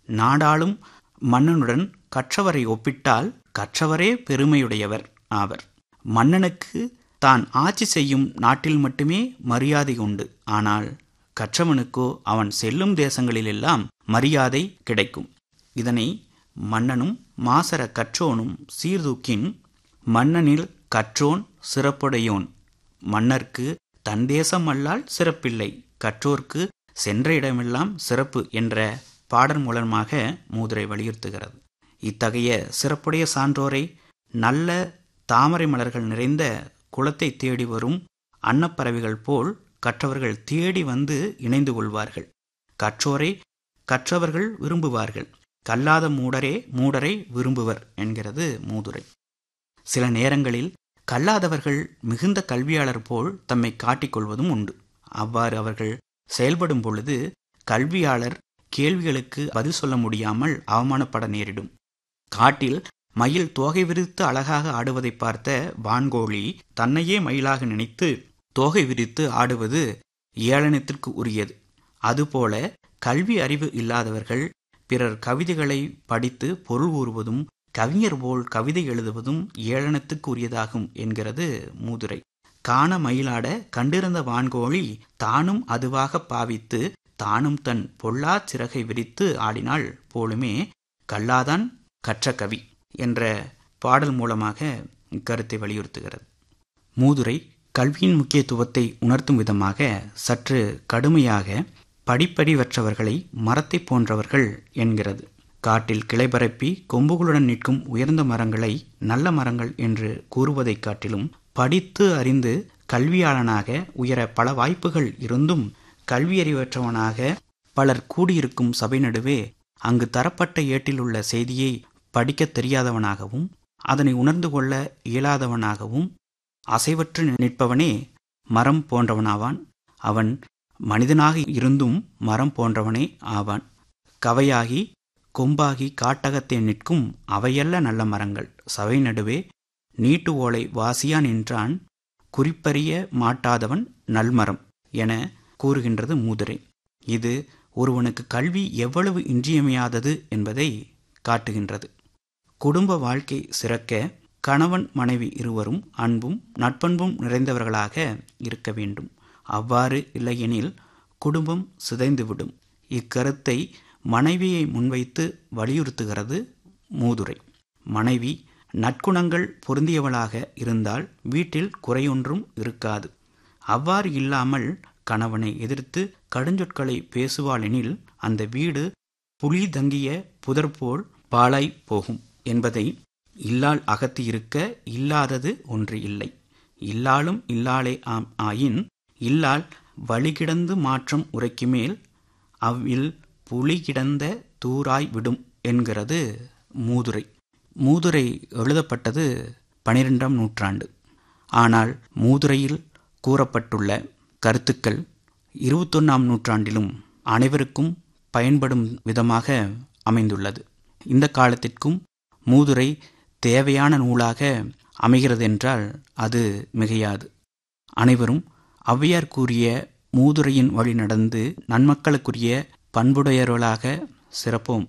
நாடாளும் மன்னனுடன் கற்றவரை ஒப்பிட்டால் கற்றவரே பெருமையுடையவர் ஆவர் மன்னனுக்கு தான் ஆட்சி செய்யும் நாட்டில் மட்டுமே மரியாதை உண்டு ஆனால் கற்றவனுக்கோ அவன் செல்லும் தேசங்களிலெல்லாம் மரியாதை கிடைக்கும் இதனை மன்னனும் மாசர கற்றோனும் சீர்தூக்கின் மன்னனில் கற்றோன் சிறப்புடையோன் மன்னர்க்கு தன் தேசம் அல்லால் சிறப்பில்லை கற்றோர்க்கு சென்ற இடமெல்லாம் சிறப்பு என்ற பாடல் மூலமாக மூதுரை வலியுறுத்துகிறது இத்தகைய சிறப்புடைய சான்றோரை நல்ல தாமரை மலர்கள் நிறைந்த குளத்தை தேடி வரும் அன்னப்பறவைகள் போல் கற்றவர்கள் தேடி வந்து இணைந்து கொள்வார்கள் கற்றோரை கற்றவர்கள் விரும்புவார்கள் கல்லாத மூடரே மூடரை விரும்புவர் என்கிறது மூதுரை சில நேரங்களில் கல்லாதவர்கள் மிகுந்த கல்வியாளர் போல் தம்மை காட்டிக்கொள்வதும் உண்டு அவ்வாறு அவர்கள் செயல்படும் பொழுது கல்வியாளர் கேள்விகளுக்கு பதில் சொல்ல முடியாமல் அவமானப்பட நேரிடும் காட்டில் மயில் தோகை விரித்து அழகாக ஆடுவதை பார்த்த வான்கோழி தன்னையே மயிலாக நினைத்து தோகை விரித்து ஆடுவது ஏளனத்திற்கு உரியது அதுபோல கல்வி அறிவு இல்லாதவர்கள் பிறர் கவிதைகளை படித்து பொருள் கூறுவதும் கவிஞர் போல் கவிதை எழுதுவதும் ஏளனத்துக்கு உரியதாகும் என்கிறது மூதுரை காண மயிலாட கண்டிருந்த வான்கோழி தானும் அதுவாக பாவித்து தானும் தன் பொல்லா சிறகை விரித்து ஆடினாள் போலுமே கல்லாதான் கற்ற கவி என்ற பாடல் மூலமாக இக்கருத்தை வலியுறுத்துகிறது மூதுரை கல்வியின் முக்கியத்துவத்தை உணர்த்தும் விதமாக சற்று கடுமையாக படிப்படிவற்றவர்களை மரத்தை போன்றவர்கள் என்கிறது காட்டில் கிளைபரப்பி கொம்புகளுடன் நிற்கும் உயர்ந்த மரங்களை நல்ல மரங்கள் என்று கூறுவதைக் காட்டிலும் படித்து அறிந்து கல்வியாளனாக உயர பல வாய்ப்புகள் இருந்தும் கல்வியறிவற்றவனாக பலர் கூடியிருக்கும் சபை நடுவே அங்கு தரப்பட்ட ஏட்டில் உள்ள செய்தியை படிக்கத் தெரியாதவனாகவும் அதனை உணர்ந்து கொள்ள இயலாதவனாகவும் அசைவற்று நிற்பவனே மரம் போன்றவனாவான் அவன் மனிதனாக இருந்தும் மரம் போன்றவனே ஆவான் கவையாகி கொம்பாகி காட்டகத்தே நிற்கும் அவையல்ல நல்ல மரங்கள் சபை நடுவே நீட்டு ஓலை வாசியா நின்றான் குறிப்பறிய மாட்டாதவன் நல்மரம் என கூறுகின்றது மூதுரை இது ஒருவனுக்கு கல்வி எவ்வளவு இன்றியமையாதது என்பதை காட்டுகின்றது குடும்ப வாழ்க்கை சிறக்க கணவன் மனைவி இருவரும் அன்பும் நட்பண்பும் நிறைந்தவர்களாக இருக்க வேண்டும் அவ்வாறு இல்லையெனில் குடும்பம் சிதைந்துவிடும் இக்கருத்தை மனைவியை முன்வைத்து வலியுறுத்துகிறது மூதுரை மனைவி நற்குணங்கள் பொருந்தியவளாக இருந்தால் வீட்டில் குறையொன்றும் இருக்காது அவ்வாறு இல்லாமல் கணவனை எதிர்த்து கடுஞ்சொற்களை பேசுவாளெனில் அந்த வீடு புலி தங்கிய புதர்போல் பாழாய் போகும் என்பதை இல்லால் அகத்து இருக்க இல்லாதது ஒன்று இல்லை இல்லாலும் இல்லாளே ஆம் ஆயின் இல்லால் வழிகிடந்து மாற்றம் உரைக்குமேல் அவ்வில் புலி கிடந்த தூராய் விடும் என்கிறது மூதுரை மூதுரை எழுதப்பட்டது பனிரெண்டாம் நூற்றாண்டு ஆனால் மூதுரையில் கூறப்பட்டுள்ள கருத்துக்கள் இருபத்தொன்னாம் நூற்றாண்டிலும் அனைவருக்கும் பயன்படும் விதமாக அமைந்துள்ளது இந்த காலத்திற்கும் மூதுரை தேவையான நூலாக அமைகிறது என்றால் அது மிகையாது அனைவரும் ஔவையார் கூறிய மூதுரையின் வழி நடந்து நன்மக்களுக்குரிய பண்புடையவர்களாக சிறப்போம்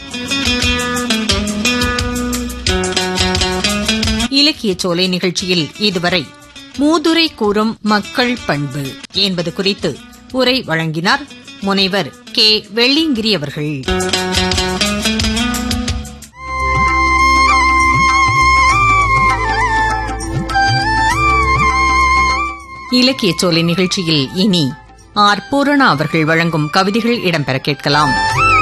இலக்கிய சோலை நிகழ்ச்சியில் இதுவரை மூதுரை கூறும் மக்கள் பண்பு என்பது குறித்து உரை வழங்கினார் முனைவர் கே வெள்ளிங்கிரி அவர்கள் இலக்கிய சோலை நிகழ்ச்சியில் இனி ஆர் பூரணா அவர்கள் வழங்கும் கவிதைகள் இடம்பெற கேட்கலாம்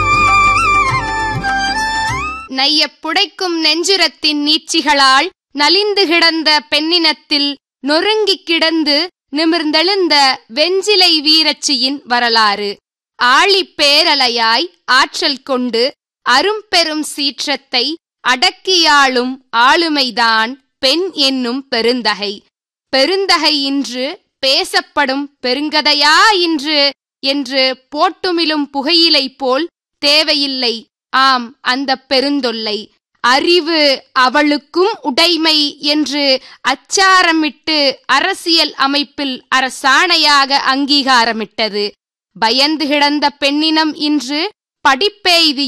நைய புடைக்கும் நெஞ்சுரத்தின் நீட்சிகளால் நலிந்து கிடந்த பெண்ணினத்தில் நொறுங்கிக் கிடந்து நிமிர்ந்தெழுந்த வெஞ்சிலை வீரச்சியின் வரலாறு ஆழிப் பேரலையாய் ஆற்றல் கொண்டு அரும்பெரும் சீற்றத்தை அடக்கியாளும் ஆளுமைதான் பெண் என்னும் பெருந்தகை பெருந்தகை இன்று பேசப்படும் பெருங்கதையா இன்று என்று போட்டுமிலும் புகையிலை போல் தேவையில்லை ஆம் அந்த பெருந்தொல்லை அறிவு அவளுக்கும் உடைமை என்று அச்சாரமிட்டு அரசியல் அமைப்பில் அரசாணையாக அங்கீகாரமிட்டது பயந்து கிடந்த பெண்ணினம் இன்று படிப்பெய்தி